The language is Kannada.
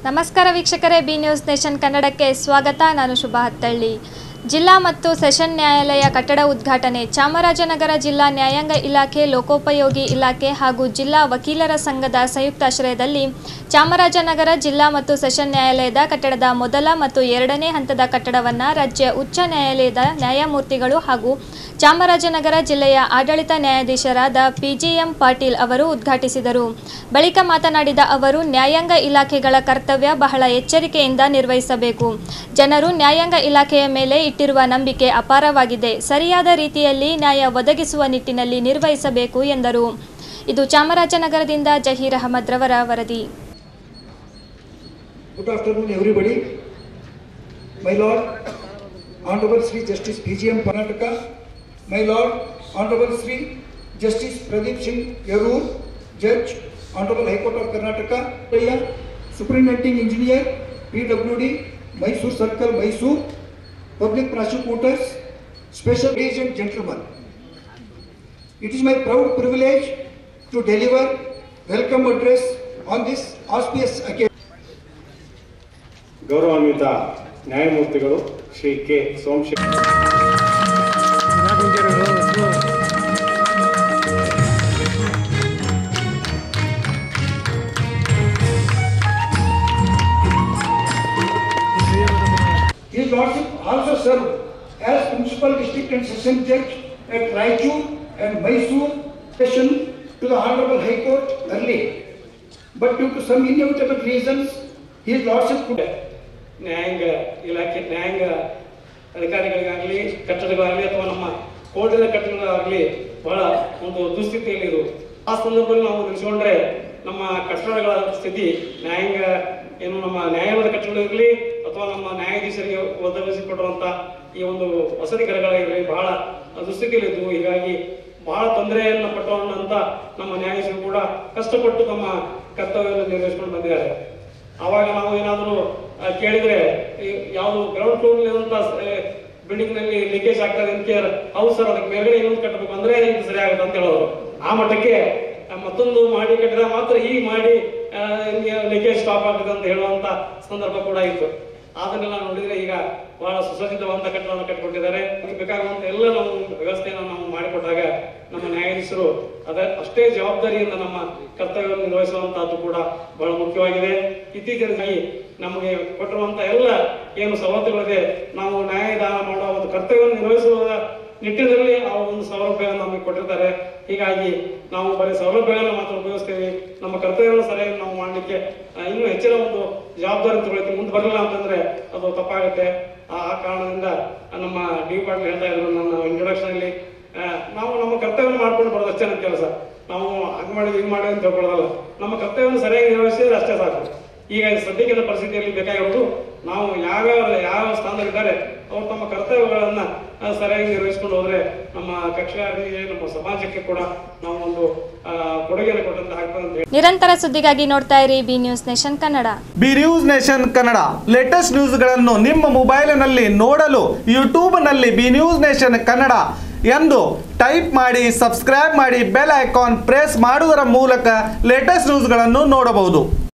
ನಮಸ್ಕಾರ ವೀಕ್ಷಕರೇ ಬಿ ನ್ಯೂಸ್ ನೇಷನ್ ಕನ್ನಡಕ್ಕೆ ಸ್ವಾಗತ ನಾನು ಶುಭ ಹತ್ತಳ್ಳಿ ಜಿಲ್ಲಾ ಮತ್ತು ಸೆಷನ್ ನ್ಯಾಯಾಲಯ ಕಟ್ಟಡ ಉದ್ಘಾಟನೆ ಚಾಮರಾಜನಗರ ಜಿಲ್ಲಾ ನ್ಯಾಯಾಂಗ ಇಲಾಖೆ ಲೋಕೋಪಯೋಗಿ ಇಲಾಖೆ ಹಾಗೂ ಜಿಲ್ಲಾ ವಕೀಲರ ಸಂಘದ ಸಂಯುಕ್ತಾಶ್ರಯದಲ್ಲಿ ಚಾಮರಾಜನಗರ ಜಿಲ್ಲಾ ಮತ್ತು ಸೆಷನ್ ನ್ಯಾಯಾಲಯದ ಕಟ್ಟಡದ ಮೊದಲ ಮತ್ತು ಎರಡನೇ ಹಂತದ ಕಟ್ಟಡವನ್ನು ರಾಜ್ಯ ಉಚ್ಚ ನ್ಯಾಯಾಲಯದ ನ್ಯಾಯಮೂರ್ತಿಗಳು ಹಾಗೂ ಚಾಮರಾಜನಗರ ಜಿಲ್ಲೆಯ ಆಡಳಿತ ನ್ಯಾಯಾಧೀಶರಾದ ಪಿಜಿಎಂ ಪಾಟೀಲ್ ಅವರು ಉದ್ಘಾಟಿಸಿದರು ಬಳಿಕ ಮಾತನಾಡಿದ ಅವರು ನ್ಯಾಯಾಂಗ ಇಲಾಖೆಗಳ ಕರ್ತವ್ಯ ಬಹಳ ಎಚ್ಚರಿಕೆಯಿಂದ ನಿರ್ವಹಿಸಬೇಕು ಜನರು ನ್ಯಾಯಾಂಗ ಇಲಾಖೆಯ ಮೇಲೆ ಇಟ್ಟಿರುವ ನಂಬಿಕೆ ಅಪಾರವಾಗಿದೆ ಸರಿಯಾದ ರೀತಿಯಲ್ಲಿ ನ್ಯಾಯ ಒದಗಿಸುವ ನಿಟ್ಟಿನಲ್ಲಿ ನಿರ್ವಹಿಸಬೇಕು ಎಂದರು ಇದು ಚಾಮರಾಜನಗರದಿಂದ ಜಹೀರ್ ಅಹಮದ್ ರವರ ವರದಿ Good afternoon, everybody. My Lord, Honorable Sri Justice PGM Karnataka, My Lord, Honorable Sri Justice Pradeep Singh Yarur, Judge, Honorable High Court of Karnataka, Paya, Superintending Engineer, PWD, Mysore Circle, Mysore, Public Prosecutors, Special Ladies and Gentlemen. It is my proud privilege to deliver welcome address on this auspicious occasion. ಗೌರವಾನ್ವಿತ ನ್ಯಾಯಮೂರ್ತಿಗಳು Shri K Somashekar His Lordship also served as Principal District and Session Judge at Raichur and Mysore Session to the Honorable High Court early. But due to some inevitable reasons, His Lordship could ನ್ಯಾಯಾಂಗ ಇಲಾಖೆ ನ್ಯಾಯಾಂಗ ಅಧಿಕಾರಿಗಳಿಗಾಗಲಿ ಕಟ್ಟಡಗಳಾಗಲಿ ಅಥವಾ ನಮ್ಮ ಕೋರ್ಟಿನ ಕಟ್ಟಡಗಳಾಗಲಿ ಬಹಳ ಒಂದು ದುಸ್ಥಿತಿಯಲ್ಲಿರು ಆ ಸಂದರ್ಭದಲ್ಲಿ ನಾವು ನಿಲ್ಸ್ಕೊಂಡ್ರೆ ನಮ್ಮ ಕಟ್ಟಡಗಳ ಸ್ಥಿತಿ ನ್ಯಾಯಾಂಗ ಏನು ನಮ್ಮ ನ್ಯಾಯಾಲಯದ ಕಟ್ಟಡಗಳಿರಲಿ ಅಥವಾ ನಮ್ಮ ನ್ಯಾಯಾಧೀಶರಿಗೆ ಒದಗಿಸಿಕೊಡುವಂಥ ಈ ಒಂದು ವಸತಿ ಘರಗಳಿರಲಿ ಬಹಳ ದುಸ್ಥಿತಿಯಲ್ಲಿದ್ದವು ಹೀಗಾಗಿ ಬಹಳ ತೊಂದರೆಯನ್ನು ಪಟ್ಟುಕೊಂಡಂತ ನಮ್ಮ ನ್ಯಾಯಾಧೀಶರು ಕೂಡ ಕಷ್ಟಪಟ್ಟು ತಮ್ಮ ಕರ್ತವ್ಯವನ್ನು ನಿರ್ವಹಿಸಿಕೊಂಡು ಬಂದಿದ್ದಾರೆ ಆವಾಗ ನಾವು ಏನಾದರೂ ಕೇಳಿದ್ರೆ ಈ ಯಾವುದು ಗ್ರೌಂಡ್ ಫ್ಲೋರ್ ಇರುವಂತ ಬಿಲ್ಡಿಂಗ್ ನಲ್ಲಿ ಲೀಕೇಜ್ ಆಗ್ತದೆ ಅಂತ ಕೇಳಿದ್ರೆ ಹೌದು ಸರ್ ಅದಕ್ಕೆ ಮೇಲ್ಗಡೆ ಇನ್ನೊಂದು ಕಟ್ಟಬೇಕು ಅಂದ್ರೆ ಇದು ಸರಿ ಆಗುತ್ತೆ ಅಂತ ಹೇಳೋರು ಆ ಮಟ್ಟಕ್ಕೆ ಆ, ಮತ್ತೊಂದು ಮಾಡಿ ಕಟ್ಟಿದ ಮಾತ್ರ ಈ ಮಾಡಿ ಲೀಕೇಜ್ ಸ್ಟಾಪ್ ಆಗುತ್ತೆ ಅಂತ ಹೇಳುವಂತ ಸಂದರ್ಭ ಕೂಡ ಇತ್ತು ಅದನ್ನೆಲ್ಲ ನೋಡಿದ್ರೆ ಈಗ ಬಹಳ ಸುಸಜ್ಜಿತವಾದ ಕಟ್ಟಡವನ್ನು ಕಟ್ಟಿಕೊಟ್ಟಿದ್ದಾರೆ ಅದಕ್ಕೆ ಬೇಕಾಗುವಂತ ಎಲ್ಲ ನಾವು ವ್ಯವಸ್ಥೆಯನ್ನು ನಾವು ಮಾಡಿಕೊಟ್ಟಾಗ ನಮ್ಮ ನ್ಯಾಯಾಧೀಶರು ಅದ ಅಷ್ಟೇ ಜವಾಬ್ದಾರಿಯಿಂದ ನಮ್ಮ ಕರ್ತವ್ಯವನ್ನು ನಿರ್ವಹಿಸುವಂತಹದ್ದು ಕೂಡ ಬಹಳ ಮುಖ್ಯವಾಗಿದೆ ಇತ್ತೀಚಿನದಾಗಿ ನಮಗೆ ಕೊಟ್ಟಿರುವಂತ ಎಲ್ಲ ಏನು ಸವಲತ್ತುಗಳಿದೆ ನಾವು ನ್ಯಾಯದಾನ ಮಾಡುವ ಒಂದು ಕರ್ತವ್ಯವನ್ನು ನಿರ್ವಹಿಸುವ ನಿಟ್ಟಿನಲ್ಲಿ ಆ ಒಂದು ಸೌಲಭ್ಯವನ್ನು ನಮಗೆ ಕೊಟ್ಟಿರ್ತಾರೆ ಹೀಗಾಗಿ ನಾವು ಬರೀ ಸೌಲಭ್ಯಗಳನ್ನು ಮಾತ್ರ ಉಪಯೋಗಿಸ್ತೇವೆ ನಮ್ಮ ಕರ್ತವ್ಯವನ್ನು ಸರಿಯಾಗಿ ನಾವು ಮಾಡಲಿಕ್ಕೆ ಆ, ಇನ್ನೂ ಹೆಚ್ಚಿನ ಒಂದು ಜವಾಬ್ದಾರಿ ತಗೊಳ್ತೀವಿ ಮುಂದೆ ಬರಲಿಲ್ಲ ಅಂತಂದ್ರೆ ಅದು ತಪ್ಪಾಗುತ್ತೆ ಆ ಆ ಕಾರಣದಿಂದ ನಮ್ಮ ಡಿ ಪಾಟೀಲ್ ಹೇಳ್ತಾ ಇದ್ರು ನನ್ನ ಇಂಟ್ರೊಡಕ್ಷನ್ ಅಲ್ಲಿ ಆ, ನಾವು ನಮ್ಮ ಕರ್ತವ್ಯವನ್ನು ಮಾಡ್ಕೊಂಡು ಬರೋದು ಅಷ್ಟೇ ನನ್ನ ಕೆಲಸ ನಾವು ಹಂಗ್ ಮಾಡಿದ್ವಿ ಹಿಂಗ್ ಮಾಡಿದ್ವಿ ಅಂತ ಹೇಳ್ಕೊಳ್ಳೋದಲ್ಲ ನಮ್ಮ ಕರ್ತವ್ಯವನ್ನು ಸರಿಯಾಗಿ ನಿರ್ವಹಿಸಿದ್ರೆ ಅಷ್ಟೇ ಸಾಕು ಈಗ ಸದ್ಯಕ್ಕಿನ ಪರಿಸ್ಥಿತಿಯಲ್ಲಿ ಬೇಕಾಗಿರೋದು ನಾವು ಯಾವ್ಯಾವ ಯಾವ ಸ್ಥಾನದಲ್ಲಿದ್ದಾರೆ ಅವರು ತಮ್ಮ ಕರ್ತವ್ಯಗಳನ್ನ ಆ, ಸರಿಯಾಗಿ ನಿರ್ವಹಿಸ್ಕೊಂಡು ಹೋದ್ರೆ ನಮ್ಮ ಕಕ್ಷಾರಿಗೆ ನಮ್ಮ ಸಮಾಜಕ್ಕೆ ಕೂಡ ನಾವು ಒಂದು ಆ, ಕೊಡುಗೆಯನ್ನು ಕೊಟ್ಟಂತ ಆಗ್ತದೆ ಅಂತ ಹೇಳಿ ನಿರಂತರ ಸುದ್ದಿಗಾಗಿ ನೋಡ್ತಾ ಇರಿ B news nation Kannada B news nation Kannada latest ನ್ಯೂಸ್ಗಳನ್ನು ನಿಮ್ಮ ಮೊಬೈಲಿನಲ್ಲಿ ನೋಡಲು ಯೂಟ್ಯೂಬ್ನಲ್ಲಿ ಬಿ ನ್ಯೂಸ್ ನೇಷನ್ ಕನ್ನಡ ಎಂದು ಟೈಪ್ ಮಾಡಿ ಸಬ್ಸ್ಕ್ರೈಬ್ ಮಾಡಿ ಬೆಲ್ ಐಕಾನ್ ಪ್ರೆಸ್ ಮಾಡುವುದರ ಮೂಲಕ ಲೇಟೆಸ್ಟ್ ನ್ಯೂಸ್ಗಳನ್ನು ನೋಡಬಹುದು